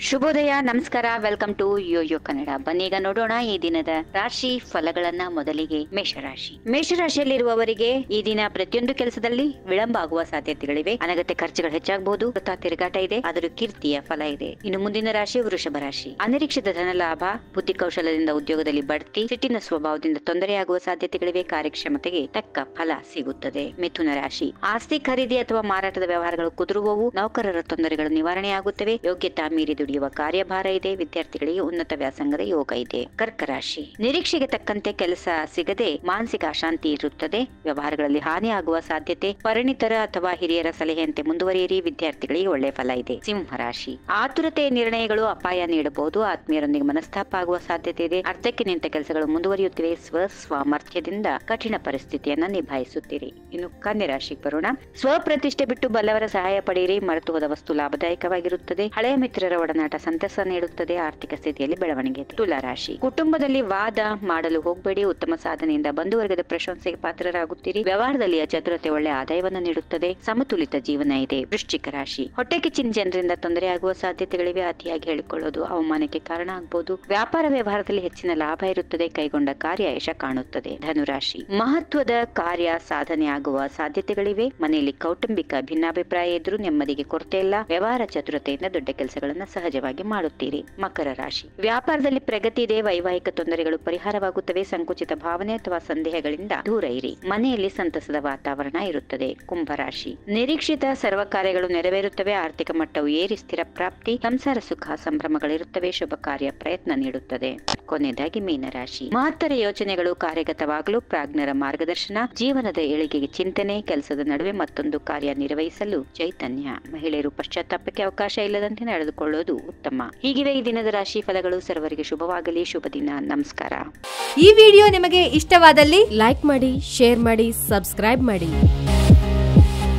ಶುಭೋದಯ ನಮಸ್ಕಾರ welcome to Yoyo Kannada ಬನ್ನೀಗ ನೋಡೋಣ ಈ ದಿನದ ರಾಶಿ ಫಲಗಳನ್ನ ಮೊದಲಿಗೆ ಮೇಷರಾಶಿ ಮೇಷರಾಶಿಯಲ್ಲಿರುವವರಿಗೆ ಈ ದಿನ ಪ್ರತಿಯೊಂದು ಕೆಲಸದಲ್ಲಿ ವಿಳಂಬ ಆಗುವ ಸಾಧ್ಯತೆಗಳಿವೆ ಅನಗತ್ಯ ಖರ್ಚುಗಳು ಹೆಚ್ಚಾಗಬಹುದು ವೃಥಾ ತಿರುಗಾಟ ಇದೆ ಆದರೂ ಕೀರ್ತಿಯ ಫಲ ಇದೆ ಇನ್ನು ಮುಂದಿನ ರಾಶಿ ವೃಷಭ ರಾಶಿ ಅನಿರೀಕ್ಷಿತ ಧನಲಾಭ ಬುದ್ಧಿ ಕೌಶಲ್ಯದಿಂದ ಉದ್ಯೋಗದಲ್ಲಿ ಬಡ್ತಿ ಸಿಟ್ಟಿನ ಸ್ವಭಾವದಿಂದ ತೊಂದರೆಯಾಗುವ ಸಾಧ್ಯತೆಗಳಿವೆ ಕಾರ್ಯಕ್ಷಮತೆಗೆ ತಕ್ಕ ಫಲ ಸಿಗುತ್ತದೆ ಮಿಥುನ ರಾಶಿ ಆಸ್ತಿ ಖರೀದಿ ಅಥವಾ ಮಾರಾಟದ ವ್ಯವಹಾರಗಳು ಕುದುರುವವು ನೌಕರರ ತೊಂದರೆಗಳು ನಿವಾರಣೆಯಾಗುತ್ತವೆ ಯೋಗ್ಯತಾ ಮೀರಿ ದುಡಿಯುವ ಕಾರ್ಯಭಾರ ಇದೆ ವಿದ್ಯಾರ್ಥಿಗಳಿಗೆ ಉನ್ನತ ವ್ಯಾಸಂಗದ ಯೋಗ ಇದೆ ಕರ್ಕ ರಾಶಿ ನಿರೀಕ್ಷೆಗೆ ತಕ್ಕಂತೆ ಕೆಲಸ ಸಿಗದೆ ಮಾನಸಿಕ ಅಶಾಂತಿ ಇರುತ್ತದೆ ವ್ಯವಹಾರಗಳಲ್ಲಿ ಹಾನಿಯಾಗುವ ಸಾಧ್ಯತೆ ಪರಿಣಿತರ ಅಥವಾ ಹಿರಿಯರ ಸಲಹೆಯಂತೆ ಮುಂದುವರಿಯಿರಿ ವಿದ್ಯಾರ್ಥಿಗಳಿಗೆ ಒಳ್ಳೆ ಫಲ ಇದೆ ಸಿಂಹ ರಾಶಿ ಆತುರತೆಯ ನಿರ್ಣಯಗಳು ಅಪಾಯ ನೀಡಬಹುದು ಆತ್ಮೀಯರೊಂದಿಗೆ ಮನಸ್ತಾಪ ಆಗುವ ಸಾಧ್ಯತೆ ಇದೆ ಅರ್ಥಕ್ಕೆ ನಿಂತ ಕೆಲಸಗಳು ಮುಂದುವರಿಯುತ್ತಿವೆ ಸ್ವ ಸಾಮರ್ಥ್ಯದಿಂದ ಕಠಿಣ ಪರಿಸ್ಥಿತಿಯನ್ನ ನಿಭಾಯಿಸುತ್ತೀರಿ ಇನ್ನು ಕನ್ಯಾ ರಾಶಿಗೆ ಬರೋಣ ಸ್ವಪ್ರತಿಷ್ಠೆ ಬಿಟ್ಟು ಬಲ್ಲವರ ಸಹಾಯ ಪಡೆಯಿರಿ ಮರೆತು ಹೋದ ವಸ್ತು ಲಾಭದಾಯಕವಾಗಿರುತ್ತದೆ ಹಳೆಯ ಮಿತ್ರರ ಒಡನಾಟ ಸಂತಸ ನೀಡುತ್ತದೆ ಆರ್ಥಿಕ ಸ್ಥಿತಿಯಲ್ಲಿ ಬೆಳವಣಿಗೆ ಇದೆ. ತುಲಾ ರಾಶಿ ಕುಟುಂಬದಲ್ಲಿ ವಾದ ಮಾಡಲು ಹೋಗಬೇಡಿ ಉತ್ತಮ ಸಾಧನೆಯಿಂದ ಬಂಧುವರ್ಗದ ಪ್ರಶಂಸೆಗೆ ಪಾತ್ರರಾಗುತ್ತೀರಿ ವ್ಯವಹಾರದಲ್ಲಿ ಚತುರತೆ ಒಳ್ಳೆ ಆದಾಯವನ್ನು ನೀಡುತ್ತದೆ ಸಮತುಲಿತ ಜೀವನ ಇದೆ ವೃಶ್ಚಿಕ ರಾಶಿ ಹೊಟ್ಟೆ ಕಿಚ್ಚಿನ ಜನರಿಂದ ತೊಂದರೆಯಾಗುವ ಸಾಧ್ಯತೆಗಳಿವೆ ಅತಿಯಾಗಿ ಹೇಳಿಕೊಳ್ಳೋದು ಅವಮಾನಕ್ಕೆ ಕಾರಣ ಆಗಬಹುದು ವ್ಯಾಪಾರ ವ್ಯವಹಾರದಲ್ಲಿ ಹೆಚ್ಚಿನ ಲಾಭ ಇರುತ್ತದೆ ಕೈಗೊಂಡ ಕಾರ್ಯ ಯಶ ಕಾಣುತ್ತದೆ ಧನುರಾಶಿ ಮಹತ್ವದ ಕಾರ್ಯ ಸಾಧನೆ ಆಗುವ ಸಾಧ್ಯತೆಗಳಿವೆ ಮನೆಯಲ್ಲಿ ಕೌಟುಂಬಿಕ ಭಿನ್ನಾಭಿಪ್ರಾಯ ಇದ್ರೂ ನೆಮ್ಮದಿಗೆ ಕೊರತೆ ಇಲ್ಲ ವ್ಯವಹಾರ ಚತುರತೆಯಿಂದ ದೊಡ್ಡ ಕೆಲಸಗಳನ್ನ ಸಹಜವಾಗಿ ಮಾಡುತ್ತೀರಿ ಮಕರ ರಾಶಿ ವ್ಯಾಪಾರದಲ್ಲಿ ಪ್ರಗತಿ ಇದೆ ವೈವಾಹಿಕ ತೊಂದರೆಗಳು ಪರಿಹಾರವಾಗುತ್ತವೆ ಸಂಕುಚಿತ ಭಾವನೆ ಅಥವಾ ಸಂದೇಹಗಳಿಂದ ದೂರ ಇರಿ ಮನೆಯಲ್ಲಿ ಸಂತಸದ ವಾತಾವರಣ ಇರುತ್ತದೆ ಕುಂಭರಾಶಿ ನಿರೀಕ್ಷಿತ ಸರ್ವ ಕಾರ್ಯಗಳು ನೆರವೇರುತ್ತವೆ ಆರ್ಥಿಕ ಮಟ್ಟವು ಏರಿ ಸ್ಥಿರ ಪ್ರಾಪ್ತಿ ಸಂಸಾರ ಸುಖ ಸಂಭ್ರಮಗಳಿರುತ್ತವೆ ಶುಭ ಕಾರ್ಯ ಪ್ರಯತ್ನ ನೀಡುತ್ತದೆ ಕೊನೆಯದಾಗಿ ಮೀನರಾಶಿ ಮಹತ್ತರ ಯೋಚನೆಗಳು ಕಾರ್ಯಗತವಾಗಲು ಪ್ರಾಜ್ಞರ ಮಾರ್ಗದರ್ಶನ ಜೀವನದ ಏಳಿಗೆಗೆ ಚಿಂತನೆ ಕೆಲಸದ ನಡುವೆ ಮತ್ತೊಂದು ಕಾರ್ಯ ನಿರ್ವಹಿಸಲು ಚೈತನ್ಯ ಮಹಿಳೆಯರು ಪಶ್ಚಾತ್ತಾಪಕ್ಕೆ ಅವಕಾಶ ಇಲ್ಲದಂತೆ ನಡೆದುಕೊಳ್ಳೋದು ಉತ್ತಮ ಹೀಗಿವೆ ಈ ದಿನದ ರಾಶಿ ಫಲಗಳು ಸರ್ವರಿಗೆ ಶುಭವಾಗಲಿ ಶುಭ ದಿನ ನಮಸ್ಕಾರ ಈ ವಿಡಿಯೋ ನಿಮಗೆ ಇಷ್ಟವಾದಲ್ಲಿ ಲೈಕ್ ಮಾಡಿ ಶೇರ್ ಮಾಡಿ ಸಬ್ಸ್ಕ್ರೈಬ್ ಮಾಡಿ